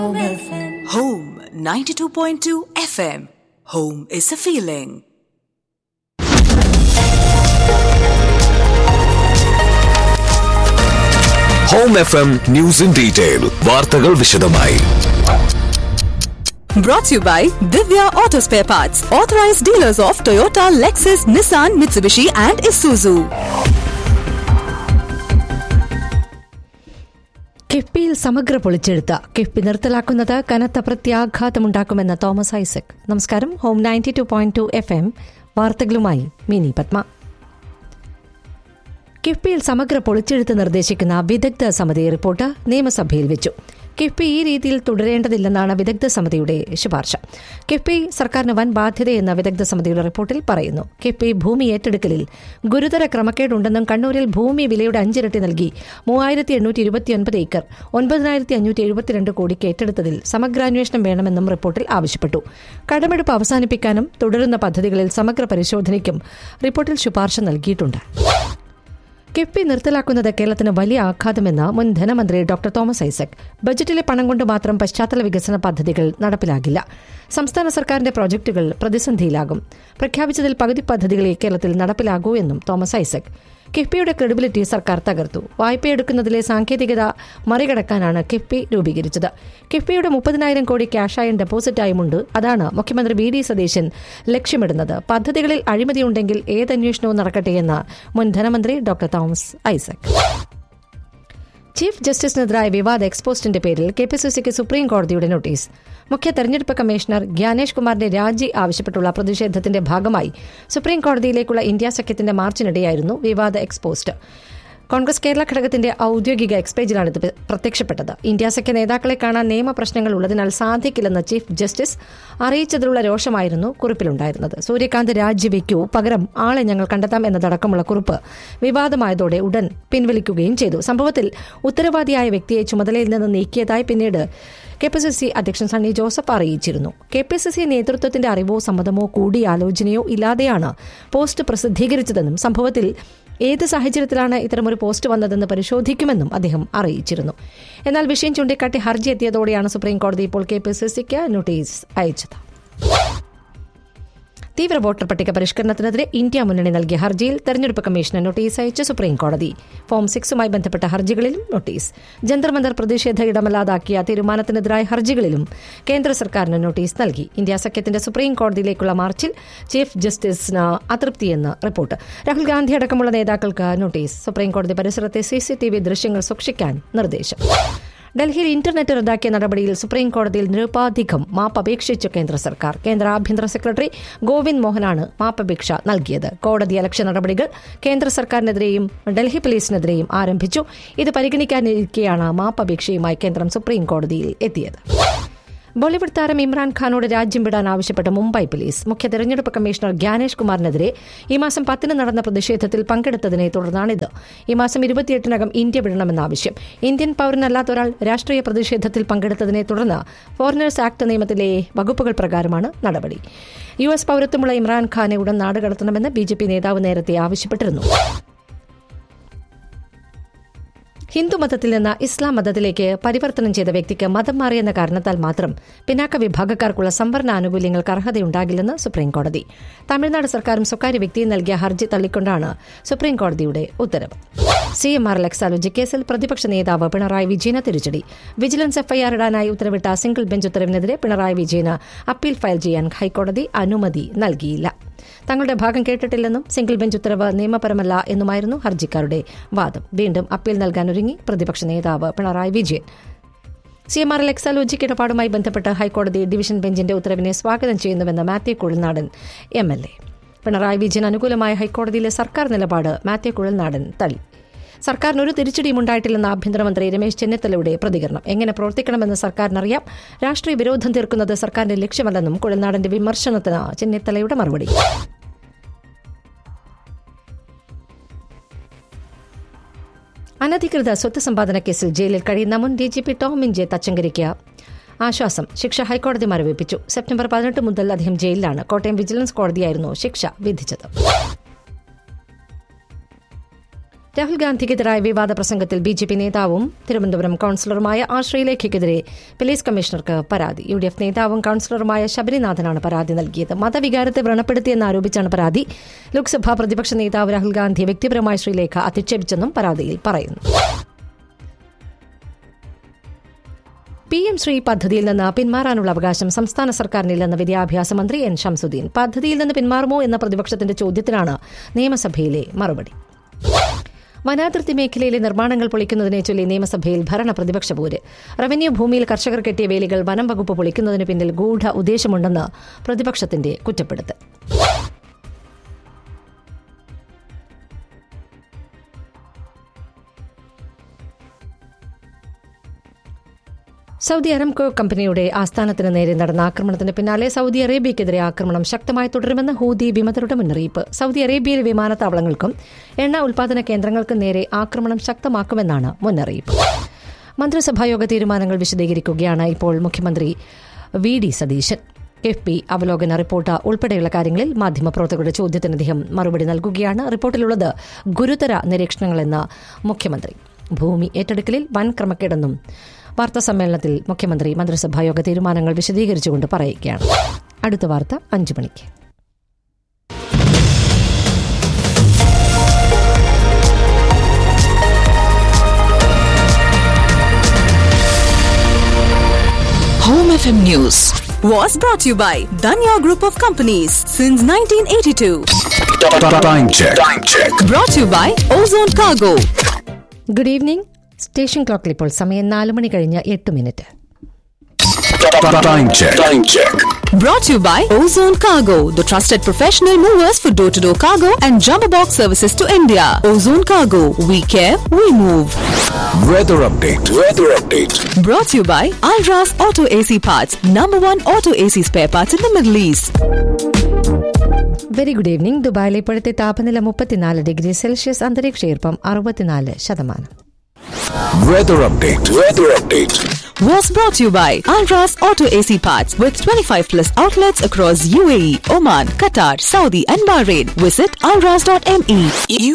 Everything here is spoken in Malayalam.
Home 92.2 FM. Home is a feeling. Home F M news in detail വാർത്തകൾ വിശദമായി Brought to you by Divya Auto Spare Parts, authorized dealers of Toyota, Lexus, Nissan, Mitsubishi, and Isuzu. കിഫ്ബിയിൽ സമഗ്ര പൊളിച്ചെഴുത്ത കിഫ്ബി നിർത്തലാക്കുന്നത് കനത്ത പ്രത്യാഘാതമുണ്ടാക്കുമെന്ന് തോമസ് ഐസക് നമസ്കാരം Home ninety two point two F M വാർത്തകളുമായി മിനി പത്മ കിഫ്ബിയിൽ സമഗ്ര പൊളിച്ചെഴുത്ത് നിർദ്ദേശിക്കുന്ന വിദഗ്ധ സമിതി റിപ്പോർട്ട് നിയമസഭയിൽ വെച്ചു കിഫ്ബി ഈ രീതിയിൽ തുടരേണ്ടതില്ലെന്നാണ് വിദഗ്ധ സമിതിയുടെ ശുപാർശ കിഫ്ബി സർക്കാരിന് വൻ ബാധ്യതയെന്ന വിദഗ്ധ സമിതിയുടെ റിപ്പോർട്ടിൽ പറയുന്നു കിഫ്ബി ഭൂമി ഏറ്റെടുക്കലിൽ ഗുരുതര ക്രമക്കേടുണ്ടെന്നും കണ്ണൂരിൽ ഭൂമി വിലയുടെ അഞ്ചിരട്ടി നൽകി മൂവായിരത്തി എണ്ണൂറ്റി ഇരുപത്തിയൊൻപത് ഏക്കർ ഒൻപതിനായിരത്തി അഞ്ഞൂറ്റി എഴുപത്തിരണ്ട് കോടിക്ക് ഏറ്റെടുത്തതിൽ സമഗ്രാന്വേഷണം വേണമെന്നും റിപ്പോർട്ടിൽ ആവശ്യപ്പെട്ടു കടമെടുപ്പ് അവസാനിപ്പിക്കാനും തുടരുന്ന പദ്ധതികളിൽ സമഗ്ര പരിശോധനയ്ക്കും റിപ്പോർട്ടിൽ ശുപാർശ നൽകിയിട്ടുണ്ട് കിഫ്ബി നിർത്തലാക്കുന്നത് കേരളത്തിന് വലിയ ആഘാതമെന്ന് മുൻ ധനമന്ത്രി ഡോക്ടർ തോമസ് ഐസക് ബജറ്റിലെ പണം കൊണ്ട് മാത്രം പശ്ചാത്തല വികസന പദ്ധതികൾ നടപ്പിലാകില്ല സംസ്ഥാന സർക്കാരിന്റെ പ്രോജക്ടുകൾ പ്രതിസന്ധിയിലാകും പ്രഖ്യാപിച്ചതിൽ പകുതി പദ്ധതികളെ കേരളത്തിൽ നടപ്പിലാകൂ എന്നും തോമസ് ഐസക് കിഫ്ബിയുടെ ക്രെഡിബിലിറ്റി സർക്കാർ തകർത്തു വായ്പയെടുക്കുന്നതിലെ സാങ്കേതികത മറികടക്കാനാണ് കിഫ്ബി രൂപീകരിച്ചത് കിഫ്ബിയുടെ മുപ്പതിനായിരം കോടി ക്യാഷായും ഡെപ്പോസിറ്റായുമുണ്ട് അതാണ് മുഖ്യമന്ത്രി വി ഡി സതീശൻ ലക്ഷ്യമിടുന്നത് പദ്ധതികളിൽ അഴിമതിയുണ്ടെങ്കിൽ ഏതന്വേഷണവും നടക്കട്ടെയെന്ന് മുൻ ധനമന്ത്രി ഡോക്ടർ തോമസ് ഐസക് ചീഫ് ജസ്റ്റിസിനെതിരായ വിവാദ എക്സ്പോസ്റ്റിന്റെ പേരിൽ കെ പി സി സിക്ക് സുപ്രീം കോടതിയുടെ നോട്ടീസ് മുഖ്യ തെരഞ്ഞെടുപ്പ് കമ്മീഷണർ ജ്ഞാനേഷ് കുമാറിന്റെ രാജി ആവശ്യപ്പെട്ടുള്ള പ്രതിഷേധത്തിന്റെ ഭാഗമായി സുപ്രീം കോടതിയിലേക്കുള്ള ഇന്ത്യ സഖ്യത്തിന്റെ മാർച്ചിനിടെയായിരുന്നു വിവാദ എക്സ്പോസ്റ്റ് കോൺഗ്രസ് കേരള ഘടകത്തിന്റെ ഔദ്യോഗിക എക്സ്പേജിലാണ് ഇത് പ്രത്യക്ഷപ്പെട്ടത് ഇന്ത്യ സഖ്യ നേതാക്കളെ കാണാൻ നിയമപ്രശ്നങ്ങൾ ഉള്ളതിനാൽ സാധിക്കില്ലെന്ന് ചീഫ് ജസ്റ്റിസ് അറിയിച്ചതിലുള്ള രോഷമായിരുന്നു കുറിപ്പിലുണ്ടായിരുന്നത് സൂര്യകാന്ത് രാജിവെക്കൂ പകരം ആളെ ഞങ്ങൾ കണ്ടെത്താം എന്നതടക്കമുള്ള കുറിപ്പ് വിവാദമായതോടെ ഉടൻ പിൻവലിക്കുകയും ചെയ്തു സംഭവത്തിൽ ഉത്തരവാദിയായ വ്യക്തിയെ ചുമതലയിൽ നിന്ന് നീക്കിയതായി പിന്നീട് കെ പി സി സി അധ്യക്ഷൻ സണ്ണി ജോസഫ് അറിയിച്ചിരുന്നു കെ പി സി സി നേതൃത്വത്തിന്റെ അറിവോ സമ്മതമോ കൂടിയാലോചനയോ ഇല്ലാതെയാണ് പോസ്റ്റ് പ്രസിദ്ധീകരിച്ചതെന്നും സംഭവത്തിൽ ഏത് സാഹചര്യത്തിലാണ് ഇത്തരമൊരു പോസ്റ്റ് വന്നതെന്ന് പരിശോധിക്കുമെന്നും അദ്ദേഹം അറിയിച്ചിരുന്നു എന്നാൽ വിഷയം ചൂണ്ടിക്കാട്ടി ഹർജി എത്തിയതോടെയാണ് സുപ്രീം കോടതി ഇപ്പോൾ കെ പി സി സിക്ക് നോട്ടീസ് അയച്ചത് തീവ്ര വോട്ടർ പട്ടിക പരിഷ്കരണത്തിനെതിരെ ഇന്ത്യ മുന്നണി നൽകിയ ഹർജിയിൽ തെരഞ്ഞെടുപ്പ് കമ്മീഷന് നോട്ടീസ് അയച്ച് സുപ്രീം കോടതി ഫോം സിക്സുമായി ബന്ധപ്പെട്ട ഹർജികളിലും നോട്ടീസ് ജന്തർ മന്ദർ പ്രതിഷേധ ഇടമല്ലാതാക്കിയ തീരുമാനത്തിനെതിരായ ഹർജികളിലും കേന്ദ്ര സർക്കാരിന് നോട്ടീസ് നൽകി ഇന്ത്യ സഖ്യത്തിന്റെ സുപ്രീം കോടതിയിലേക്കുള്ള മാർച്ചിൽ ചീഫ് ജസ്റ്റിസിന് അതൃപ്തിയെന്ന് റിപ്പോർട്ട് രാഹുൽ ഗാന്ധി അടക്കമുള്ള നേതാക്കൾക്ക് നോട്ടീസ് സുപ്രീം കോടതി പരിസരത്തെ സിസിടിവി ദൃശ്യങ്ങൾ സൂക്ഷിക്കാൻ നിർദ്ദേശം ഡൽഹിയിൽ ഇന്റർനെറ്റ് റദ്ദാക്കിയ നടപടിയിൽ സുപ്രീം കോടതിയിൽ നിരുപാധികം മാപ്പ് അപേക്ഷിച്ചു കേന്ദ്ര സർക്കാർ കേന്ദ്ര ആഭ്യന്തര സെക്രട്ടറി ഗോവിന്ദ് മോഹനാണ് മാപ്പപേക്ഷ നൽകിയത് കോടതി അലക്ഷ്യ നടപടികൾ കേന്ദ്ര സർക്കാരിനെതിരെയും ഡൽഹി പോലീസിനെതിരെയും ആരംഭിച്ചു ഇത് പരിഗണിക്കാനിരിക്കെയാണ് മാപ്പപേക്ഷയുമായി കേന്ദ്രം സുപ്രീം കോടതിയിൽ എത്തിയത് ബോളിവുഡ് താരം ഇമ്രാൻഖാനോട് രാജ്യം വിടാൻ ആവശ്യപ്പെട്ട മുംബൈ പോലീസ് മുഖ്യ തെരഞ്ഞെടുപ്പ് കമ്മീഷണർ ജ്ഞാനേഷ് കുമാറിനെതിരെ ഈ മാസം പത്തിന് നടന്ന പ്രതിഷേധത്തിൽ പങ്കെടുത്തതിനെ തുടർന്നാണിത് ഈ മാസം ഇരുപത്തിയെട്ടിനകം ഇന്ത്യ വിടണമെന്ന ആവശ്യം ഇന്ത്യൻ പൌരനല്ലാത്ത ഒരാൾ രാഷ്ട്രീയ പ്രതിഷേധത്തിൽ പങ്കെടുത്തതിനെ തുടർന്ന് ഫോറിനേഴ്സ് ആക്ട് നിയമത്തിലെ വകുപ്പുകൾ പ്രകാരമാണ് നടപടി യു എസ് പൌരത്വമുള്ള ഇമ്രാൻഖാനെ ഉടൻ നാടുകടത്തണമെന്ന് ബി ജെ പി നേതാവ് നേരത്തെ ആവശ്യപ്പെട്ടിരുന്നു ഹിന്ദുമതത്തിൽ നിന്ന് ഇസ്ലാം മതത്തിലേക്ക് പരിവർത്തനം ചെയ്ത വ്യക്തിക്ക് മതം മാറിയെന്ന കാരണത്താൽ മാത്രം പിന്നാക്ക വിഭാഗക്കാർക്കുള്ള സംവരണ ആനുകൂല്യങ്ങൾക്ക് അർഹതയുണ്ടാകില്ലെന്ന് സുപ്രീംകോടതി തമിഴ്നാട് സർക്കാരും സ്വകാര്യ വ്യക്തിയും നൽകിയ ഹർജി തള്ളിക്കൊണ്ടാണ് സുപ്രീംകോടതിയുടെ ഉത്തരവ് സി എം ആർ ലക്സാലോജി കേസിൽ പ്രതിപക്ഷ നേതാവ് പിണറായി വിജയന് തിരിച്ചടി വിജിലൻസ് എഫ്ഐആർ ഇടാനായി ഉത്തരവിട്ട സിംഗിൾ ബെഞ്ച് ഉത്തരവിനെതിരെ പിണറായി വിജയന് അപ്പീൽ ഫയൽ ചെയ്യാൻ ഹൈക്കോടതി അനുമതി നൽകിയില്ല തങ്ങളുടെ ഭാഗം കേട്ടിട്ടില്ലെന്നും സിംഗിൾ ബെഞ്ച് ഉത്തരവ് നിയമപരമല്ല എന്നുമായിരുന്നു ഹർജിക്കാരുടെ വാദം വീണ്ടും അപ്പീൽ നൽകാനൊരുങ്ങി പ്രതിപക്ഷ നേതാവ് Pinarayi Vijayan C M R Exalogic ഇടപാടുമായി ബന്ധപ്പെട്ട് ഹൈക്കോടതി ഡിവിഷൻ ബെഞ്ചിന്റെ ഉത്തരവിനെ സ്വാഗതം ചെയ്യുന്നുവെന്ന് Mathew Kuzhalnadan M L A Pinarayi Vijayan അനുകൂലമായ ഹൈക്കോടതിയിലെ സർക്കാർ നിലപാട് മാത്യു കുഴൽനാടൻ തള്ളി സർക്കാരിന് ഒരു തിരിച്ചടിയും ഉണ്ടായിട്ടില്ലെന്ന ആഭ്യന്തരമന്ത്രി രമേശ് ചെന്നിത്തലയുടെ പ്രതികരണം എങ്ങനെ പ്രവർത്തിക്കണമെന്ന് സർക്കാരിനറിയാം രാഷ്ട്രീയ വിരോധം തീർക്കുന്നത് സർക്കാരിന്റെ ലക്ഷ്യമല്ലെന്നും കുഴൽനാടന്റെ വിമർശനത്തിന് ചെന്നിത്തലയുടെ മറുപടി അനധികൃത സ്വത്ത് സമ്പാദന കേസിൽ ജയിലിൽ കഴിയുന്ന മുൻ D G P Tomin J തച്ചങ്കരിക്ക് ആശ്വാസം ശിക്ഷ ഹൈക്കോടതി മരവിപ്പിച്ചു സെപ്റ്റംബർ പതിനെട്ട് മുതൽ അദ്ദേഹം ജയിലിലാണ് കോട്ടയം വിജിലൻസ് കോടതിയായിരുന്നു ശിക്ഷ വിധിച്ചത് രാഹുൽ ഗാന്ധിക്കെതിരായ വിവാദ പ്രസംഗത്തിൽ ബി ജെ പി നേതാവും തിരുവനന്തപുരം കൌൺസിലറുമായ ആശ്രയ ലേഖയ്ക്കെതിരെ പോലീസ് കമ്മീഷണർക്ക് പരാതി യു ഡി എഫ് നേതാവും കൌൺസിലറുമായ ശബരിനാഥനാണ് പരാതി നൽകിയത് മതവികാരത്തെ വ്രണപ്പെടുത്തിയെന്നാരോപിച്ചാണ് പരാതി ലോക്സഭാ പ്രതിപക്ഷ നേതാവ് രാഹുൽ ഗാന്ധിയെ വ്യക്തിപരമായ ശ്രീലേഖ അധിക്ഷേപിച്ചെന്നും പരാതിയിൽ പറയുന്നു പി എം ശ്രീ പദ്ധതിയിൽ നിന്ന് പിന്മാറാനുള്ള അവകാശം സംസ്ഥാന സർക്കാരിനില്ലെന്ന് വിദ്യാഭ്യാസ മന്ത്രി എൻ ഷംസുദ്ദീൻ പദ്ധതിയിൽ നിന്ന് പിന്മാറുമോ എന്ന പ്രതിപക്ഷത്തിന്റെ ചോദ്യത്തിനാണ് നിയമസഭയിലെ മറുപടി വനാതിർത്തി മേഖലയിലെ നിർമ്മാണങ്ങൾ പൊളിക്കുന്നതിനെ ചൊല്ലി നിയമസഭയിൽ ഭരണ പ്രതിപക്ഷ പോര് റവന്യൂ ഭൂമിയിൽ കർഷകർ കെട്ടിയ വേലികൾ വനം വകുപ്പ് പൊളിക്കുന്നതിന് പിന്നിൽ ഗൂഢ ഉദ്ദേശമുണ്ടെന്ന് പ്രതിപക്ഷത്തിന്റെ കുറ്റപ്പെടുത്തൽ സൗദി അരംകോ കമ്പനിയുടെ ആസ്ഥാനത്തിന് നേരെ നടന്ന ആക്രമണത്തിന് പിന്നാലെ സൗദി അറേബ്യക്കെതിരെ ആക്രമണം ശക്തമായി തുടരുമെന്ന് ഹൂതി വിമതരുടെ മുന്നറിയിപ്പ് സൗദി അറേബ്യയിലെ വിമാനത്താവളങ്ങൾക്കും എണ്ണ ഉൽപാദന കേന്ദ്രങ്ങൾക്കും നേരെ ആക്രമണം ശക്തമാക്കുമെന്നാണ് മുന്നറിയിപ്പ് മന്ത്രിസഭായോഗ തീരുമാനങ്ങൾ വിശദീകരിക്കുകയാണ് ഇപ്പോൾ മുഖ്യമന്ത്രി V D Satheesan F P അവലോകന റിപ്പോർട്ട് ഉൾപ്പെടെയുള്ള കാര്യങ്ങളിൽ മാധ്യമപ്രവർത്തകരുടെ ചോദ്യത്തിന് അദ്ദേഹം മറുപടി നൽകുകയാണ് റിപ്പോർട്ടിലുള്ളത് ഗുരുതര നിരീക്ഷണങ്ങളെന്ന് മുഖ്യമന്ത്രി ഭൂമി ഏറ്റെടുക്കലിൽ വൻ ക്രമക്കേടെന്നും വാർത്താ സമ്മേളനത്തിൽ മുഖ്യമന്ത്രി മന്ത്രിസഭായോഗ തീരുമാനങ്ങൾ വിശദീകരിച്ചുകൊണ്ട് പറയുകയാണ് അടുത്ത വാർത്ത അഞ്ചു മണിക്ക് Home FM News was brought to you by Danya Group of Companies since 1982. Time check. Time check. Brought to you by Ozone Cargo. Good evening station ക്ലോക്കിൽ ഇപ്പോൾ സമയം നാല് മണി കഴിഞ്ഞ് എട്ട് minute Time check. Time check. Brought to you by Ozone Cargo, the trusted professional movers for door to door cargo and jumbo box services to India. Ozone Cargo, we care, we move. Weather update. Weather update. Brought to you by Alras Auto AC Parts, number one auto AC spare parts in the Middle East. Very good evening ദുബായിലെ ഇപ്പോഴത്തെ താപനില മുപ്പത്തിനാല് ഡിഗ്രി സെൽഷ്യസ് അന്തരീക്ഷ ഈർപ്പം അറുപത്തിനാല് ശതമാനം Weather update. Weather update. Was brought to you by Alras Auto AC Parts with 25 plus outlets across UAE, Oman, Qatar, Saudi, and Bahrain. Visit alras.me.